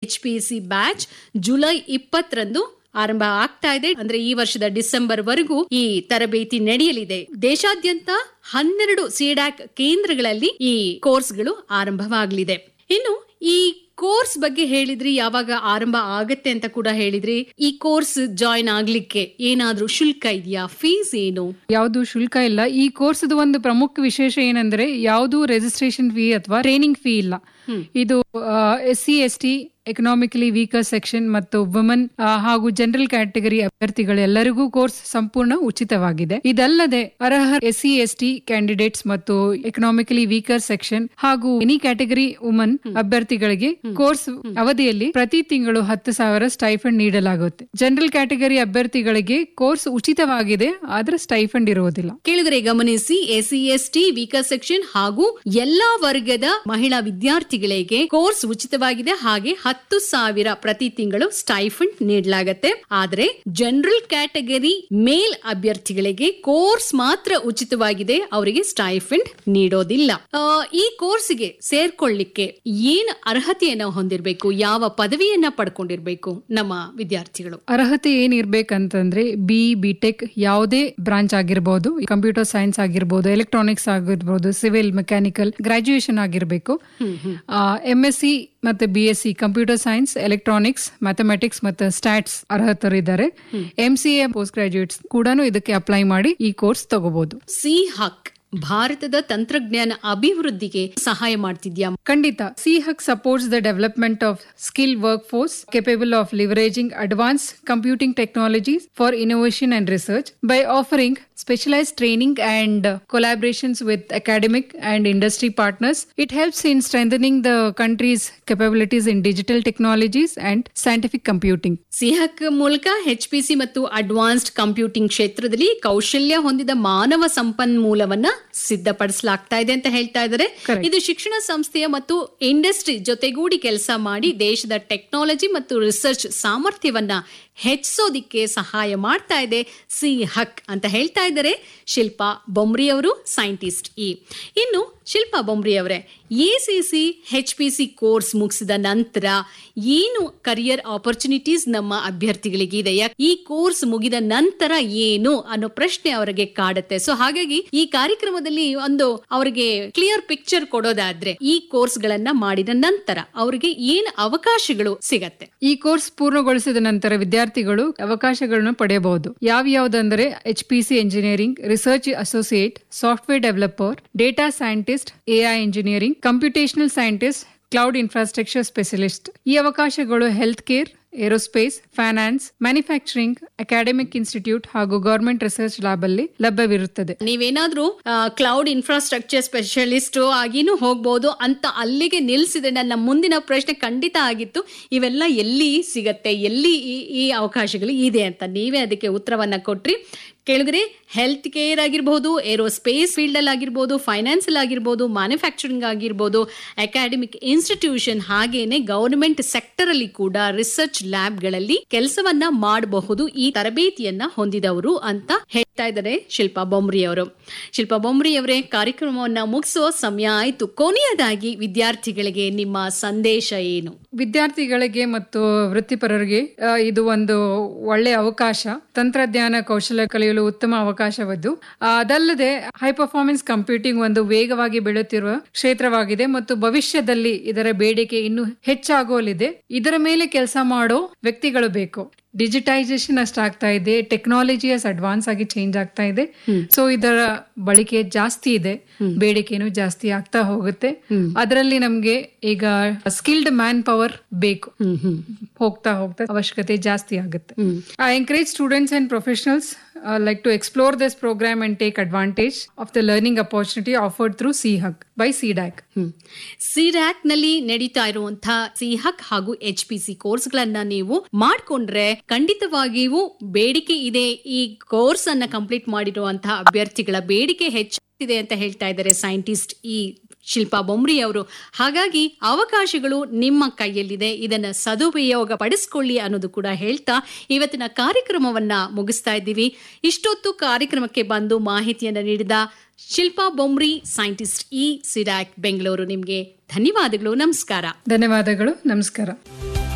H P C batch July ಇಪ್ಪತ್ತರಂದು ಆರಂಭ ಆಗ್ತಾ ಇದೆ ಅಂದ್ರೆ ಈ ವರ್ಷದ ಡಿಸೆಂಬರ್ ವರೆಗೂ ಈ ತರಬೇತಿ ನಡೆಯಲಿದೆ ದೇಶಾದ್ಯಂತ ಹನ್ನೆರಡು ಸಿಡಾಕ್ ಕೇಂದ್ರಗಳಲ್ಲಿ ಈ ಕೋರ್ಸ್ಗಳು ಆರಂಭವಾಗಲಿದೆ ಇನ್ನು ಈ ಕೋರ್ಸ್ ಬಗ್ಗೆ ಹೇಳಿದ್ರಿ ಯಾವಾಗ ಆರಂಭ ಆಗತ್ತೆ ಅಂತ ಕೂಡ ಹೇಳಿದ್ರಿ ಈ ಕೋರ್ಸ್ ಜಾಯಿನ್ ಆಗ್ಲಿಕ್ಕೆ ಏನಾದ್ರೂ ಶುಲ್ಕ ಇದೆಯಾ ಫೀಸ್ ಏನು ಯಾವುದು ಶುಲ್ಕ ಇಲ್ಲ ಈ ಕೋರ್ಸ್ ಒಂದು ಪ್ರಮುಖ ವಿಶೇಷ ಏನಂದ್ರೆ ಯಾವುದು ರಿಜಿಸ್ಟ್ರೇಷನ್ ಫೀ ಅಥವಾ ಟ್ರೈನಿಂಗ್ ಫೀ ಇಲ್ಲ ಇದು S C S T economically weaker section ಮತ್ತು ವುಮನ್ ಹಾಗೂ ಜನರಲ್ ಕ್ಯಾಟಗರಿ ಅಭ್ಯರ್ಥಿಗಳೆಲ್ಲರಿಗೂ ಕೋರ್ಸ್ ಸಂಪೂರ್ಣ ಉಚಿತವಾಗಿದೆ ಇದಲ್ಲದೆ ಅರ್ಹ S C S T candidates ಮತ್ತು ಎಕನಾಮಿಕಲಿ ವೀಕರ್ ಸೆಕ್ಷನ್ ಹಾಗೂ ಎನಿ ಕ್ಯಾಟಗರಿ ವುಮನ್ ಅಭ್ಯರ್ಥಿಗಳಿಗೆ ಕೋರ್ಸ್ ಅವಧಿಯಲ್ಲಿ ಪ್ರತಿ ತಿಂಗಳು ಹತ್ತು ಸಾವಿರ ಸ್ಟೈಫಂಡ್ ನೀಡಲಾಗುತ್ತೆ ಜನರಲ್ ಕ್ಯಾಟಗರಿ ಅಭ್ಯರ್ಥಿಗಳಿಗೆ ಕೋರ್ಸ್ ಉಚಿತವಾಗಿದೆ ಆದ್ರೆ ಸ್ಟೈಫಂಡ್ ಇರುವುದಿಲ್ಲ ಕೇಳಿದರೆ ಗಮನಿಸಿ ಎಸ್ಸಿ ಎಸ್ಟಿ ವೀಕರ್ ಸೆಕ್ಷನ್ ಹಾಗೂ ಎಲ್ಲಾ ವರ್ಗದ ಮಹಿಳಾ ವಿದ್ಯಾರ್ಥಿಗಳಿಗೆ ಕೋರ್ಸ್ ಉಚಿತವಾಗಿದೆ ಹಾಗೆ ಹತ್ತು ಸಾವಿರ ಪ್ರತಿ ತಿಂಗಳು ಸ್ಟೈಫಂಡ್ ನೀಡಲಾಗತ್ತೆ ಆದ್ರೆ ಜನರಲ್ ಕ್ಯಾಟಗರಿ ಮೇಲ್ ಅಭ್ಯರ್ಥಿಗಳಿಗೆ ಕೋರ್ಸ್ ಮಾತ್ರ ಉಚಿತವಾಗಿದೆ ಅವರಿಗೆ ಸ್ಟೈಫಂಡ್ ನೀಡೋದಿಲ್ಲ ಆ, ಈ ಕೋರ್ಸ್ಗೆ ಸೇರ್ಕೊಳ್ಳಿಕ್ಕೆ ಏನು ಅರ್ಹತೆಯನ್ನ ಹೊಂದಿರಬೇಕು ಯಾವ ಪದವಿಯನ್ನ ಪಡ್ಕೊಂಡಿರ್ಬೇಕು ನಮ್ಮ ವಿದ್ಯಾರ್ಥಿಗಳು ಅರ್ಹತೆ ಏನಿರ್ಬೇಕಂತಂದ್ರೆ ಬಿ ಬಿ ಟೆಕ್ ಯಾವುದೇ ಬ್ರಾಂಚ್ ಆಗಿರ್ಬೋದು ಕಂಪ್ಯೂಟರ್ ಸೈನ್ಸ್ ಆಗಿರ್ಬೋದು ಎಲೆಕ್ಟ್ರಾನಿಕ್ಸ್ ಆಗಿರ್ಬೋದು ಸಿವಿಲ್ ಮೆಕ್ಯಾನಿಕಲ್ ಗ್ರಾಜುಯೇಷನ್ ಆಗಿರ್ಬೇಕು ಎಂ ಎಸ್ ಸಿ ಮತ್ತೆ B S C computer science electronics mathematics ಮತ್ತೆ ಸ್ಟಾಟ್ಸ್ ಅರ್ಹತರಿದ್ದಾರೆ M C A post graduates ಕೂಡ ಇದಕ್ಕೆ ಅಪ್ಲೈ ಮಾಡಿ ಈ ಕೋರ್ಸ್ ತಗೋಬಹುದು ಸಿ ಹಕ್ ಭಾರತದ ತಂತ್ರಜ್ಞಾನ ಅಭಿವೃದ್ಧಿಗೆ ಸಹಾಯ ಮಾಡ್ತಿದ್ಯಾ ಖಂಡಿತ C hack supports the development of skill work force capable of leveraging advance computing technologies for innovation and research by offering specialised training and collaborations with academic and industry partners it helps in strengthening the country's capabilities in digital technologies and scientific computing C hack ಮೂಲಕ HPC ಮತ್ತು advanced computing ಕ್ಷೇತ್ರದಲ್ಲಿ ಕೌಶಲ್ಯ ಹೊಂದಿದ ಮಾನವ ಸಂಪನ್ಮೂಲವನ್ನ ಸಿದ್ಧಪಡಿಸಲಾಗ್ತಾ ಇದೆ ಅಂತ ಹೇಳ್ತಾ ಇದ್ದಾರೆ Correct. ಇದು ಶಿಕ್ಷಣ ಸಂಸ್ಥೆಯ ಮತ್ತು ಇಂಡಸ್ಟ್ರಿ ಜೊತೆಗೂಡಿ ಕೆಲಸ ಮಾಡಿ ದೇಶದ ಟೆಕ್ನಾಲಜಿ ಮತ್ತು ರಿಸರ್ಚ್ ಸಾಮರ್ಥ್ಯವನ್ನ ಹೆಚ್ಚಿಸೋದಿಕ್ಕೆ ಸಹಾಯ ಮಾಡ್ತಾ ಇದೆ ಸಿ ಹಕ್ ಅಂತ ಹೇಳ್ತಾ ಇದ್ದಾರೆ ಶಿಲ್ಪಾ ಬೊಮ್ರಿ ಅವರು ಸೈಂಟಿಸ್ಟ್ ಇ ಇನ್ನು ಶಿಲ್ಪಾ ಬೊಮ್ರಿ ಅವರೇ A C C H P C course ಮುಗಿಸಿದ ನಂತರ ಏನು ಕರಿಯರ್ ಆಪರ್ಚುನಿಟೀಸ್ ನಮ್ಮ ಅಭ್ಯರ್ಥಿಗಳಿಗೆ ಇದೆ ಯಾಕ್- ಈ ಕೋರ್ಸ್ ಮುಗಿದ ನಂತರ ಏನು ಅನ್ನೋ ಪ್ರಶ್ನೆ ಅವರಿಗೆ ಕಾಡುತ್ತೆ ಸೊ ಹಾಗಾಗಿ ಈ ಕಾರ್ಯಕ್ರಮದಲ್ಲಿ ಒಂದು ಅವರಿಗೆ ಕ್ಲಿಯರ್ ಪಿಕ್ಚರ್ ಕೊಡೋದಾದ್ರೆ ಈ ಕೋರ್ಸ್ ಗಳನ್ನ ಮಾಡಿದ ನಂತರ ಅವರಿಗೆ ಏನು ಅವಕಾಶಗಳು ಸಿಗತ್ತೆ ಈ ಕೋರ್ಸ್ ಪೂರ್ಣಗೊಳಿಸಿದ ನಂತರ ವಿದ್ಯಾರ್ಥಿಗಳು ಅವಕಾಶಗಳನ್ನು ಪಡೆಯಬಹುದು ಯಾವ್ಯಾವುದಂದ್ರೆ H P C engineering research associate software developer data scientist AI engineering computational scientist cloud infrastructure specialist ಈ ಅವಕಾಶಗಳು health care aerospace finance manufacturing academic institute ಹಾಗೂ ಗವರ್ಮೆಂಟ್ ರಿಸರ್ಚ್ ಲ್ಯಾಬ್ ಅಲ್ಲಿ ಲಭ್ಯವಿರುತ್ತದೆ ನೀವೇನಾದ್ರೂ ಕ್ಲೌಡ್ ಇನ್ಫ್ರಾಸ್ಟ್ರಕ್ಚರ್ ಸ್ಪೆಷಲಿಸ್ಟ್ ಆಗಿನೂ ಹೋಗ್ಬೋದು ಅಂತ ಅಲ್ಲಿಗೆ ನಿಲ್ಸಿದೆ ನನ್ನ ಮುಂದಿನ ಪ್ರಶ್ನೆ ಖಂಡಿತ ಆಗಿತ್ತು ಇವೆಲ್ಲ ಎಲ್ಲಿ ಸಿಗತ್ತೆ ಎಲ್ಲಿ ಈ ಈ ಅವಕಾಶಗಳು ಇದೆ ಅಂತ ನೀವೇ ಅದಕ್ಕೆ ಉತ್ತರವನ್ನ ಕೊಟ್ರಿ ಕೇಳಿದ್ರೆ ಹೆಲ್ತ್ ಕೇರ್ ಆಗಿರ್ಬೋದು ಏರೋಸ್ಪೇಸ್ ಫೀಲ್ಡ್ ಅಲ್ಲಿ ಆಗಿರ್ಬೋದು ಫೈನಾನ್ಸಿಯಲ್ ಆಗಿರ್ಬೋದು ಮ್ಯಾನುಫ್ಯಾಕ್ಚರಿಂಗ್ ಆಗಿರ್ಬೋದು ಅಕಾಡೆಮಿಕ್ ಇನ್ಸ್ಟಿಟ್ಯೂಷನ್ ಹಾಗೇನೆ ಗವರ್ಮೆಂಟ್ ಸೆಕ್ಟರ್ ಅಲ್ಲಿ ಕೂಡ ರಿಸರ್ಚ್ ಲ್ಯಾಬ್ಗಳಲ್ಲಿ ಕೆಲಸವನ್ನ ಮಾಡಬಹುದು ಈ ತರಬೇತಿಯನ್ನ ಹೊಂದಿದವರು ಅಂತ ಹೇಳ್ತಾ ಇದ್ದಾರೆ ಶಿಲ್ಪಾ ಬೊಮ್ರಿ ಅವರು ಶಿಲ್ಪಾ ಬೊಮ್ರಿ ಅವರೇ ಕಾರ್ಯಕ್ರಮವನ್ನ ಮುಗಿಸೋ ಸಮಯ ಆಯ್ತು ಕೊನೆಯದಾಗಿ ವಿದ್ಯಾರ್ಥಿಗಳಿಗೆ ನಿಮ್ಮ ಸಂದೇಶ ಏನು ವಿದ್ಯಾರ್ಥಿಗಳಿಗೆ ಮತ್ತು ವೃತ್ತಿಪರರಿಗೆ ಆ, ಇದು ಒಂದು ಒಳ್ಳೆಯ ಅವಕಾಶ ತಂತ್ರಜ್ಞಾನ ಕೌಶಲ್ಯ ಕಲಿಯಲು ಉತ್ತಮ ಅವಕಾಶವದ್ದು ಆ, ಅದಲ್ಲದೆ ಹೈ ಪರ್ಫಾರ್ಮೆನ್ಸ್ ಕಂಪ್ಯೂಟಿಂಗ್ ಒಂದು ವೇಗವಾಗಿ ಬೆಳೆಯುತ್ತಿರುವ ಕ್ಷೇತ್ರವಾಗಿದೆ ಮತ್ತು ಭವಿಷ್ಯದಲ್ಲಿ ಇದರ ಬೇಡಿಕೆ ಇನ್ನು ಹೆಚ್ಚಾಗೋಲಿದೆ ಇದರ ಮೇಲೆ ಕೆಲಸ ಮಾಡೋ ವ್ಯಕ್ತಿಗಳು ಬೇಕು ಡಿಜಿಟೈಸೇಷನ್ ಅಷ್ಟಾಗ್ತಾ ಇದೆ ಟೆಕ್ನಾಲಜಿ ಅಸ್ ಅಡ್ವಾನ್ಸ್ ಆಗಿ ಚೇಂಜ್ ಆಗ್ತಾ ಇದೆ ಸೊ ಇದರ ಬಳಕೆ ಜಾಸ್ತಿ ಇದೆ ಬೇಡಿಕೆನೂ ಜಾಸ್ತಿ ಆಗ್ತಾ ಹೋಗುತ್ತೆ ಅದರಲ್ಲಿ ನಮ್ಗೆ ಈಗ ಸ್ಕಿಲ್ಡ್ ಮ್ಯಾನ್ ಪವರ್ ಬೇಕು ಹೋಗ್ತಾ ಹೋಗ್ತಾ ಅವಶ್ಯಕತೆ ಜಾಸ್ತಿ ಆಗುತ್ತೆ I encourage students and professionals like to explore this programme and take advantage of the learning opportunity offered through C hack by C DAC CDAC ನಲ್ಲಿ ನಡೀತಾ ಇರುವಂತಹ ಸಿಹಕ್ ಹಾಗೂ ಎಚ್ ಪಿ ಸಿ ಕೋರ್ಸ್ ಗಳನ್ನ ನೀವು ಮಾಡ್ಕೊಂಡ್ರೆ ಖಂಡಿತವಾಗಿಯೂ ಬೇಡಿಕೆ ಇದೆ ಈ ಕೋರ್ಸ್ ಅನ್ನ ಕಂಪ್ಲೀಟ್ ಮಾಡಿರುವಂತಹ ಅಭ್ಯರ್ಥಿಗಳ ಬೇಡಿಕೆ ಹೆಚ್ಚಾಗಿದೆ ಅಂತ ಹೇಳ್ತಾ ಇದ್ದಾರೆ ಸೈಂಟಿಸ್ಟ್ ಈ ಶಿಲ್ಪಾ ಬೊಮ್ರಿ ಅವರು ಹಾಗಾಗಿ ಅವಕಾಶಗಳು ನಿಮ್ಮ ಕೈಯಲ್ಲಿದೆ ಇದನ್ನ ಸದುಪಯೋಗ ಪಡಿಸ್ಕೊಳ್ಳಿ ಅನ್ನೋದು ಕೂಡ ಹೇಳ್ತಾ ಇವತ್ತಿನ ಕಾರ್ಯಕ್ರಮವನ್ನ ಮುಗಿಸ್ತಾ ಇದ್ದೀವಿ ಇಷ್ಟೊತ್ತು ಕಾರ್ಯಕ್ರಮಕ್ಕೆ ಬಂದು ಮಾಹಿತಿಯನ್ನ ನೀಡಿದ Shilpa Bomri scientist E CDAC Bengaluru ನಿಮಗೆ ಧನ್ಯವಾದಗಳು ನಮಸ್ಕಾರ ಧನ್ಯವಾದಗಳು ನಮಸ್ಕಾರ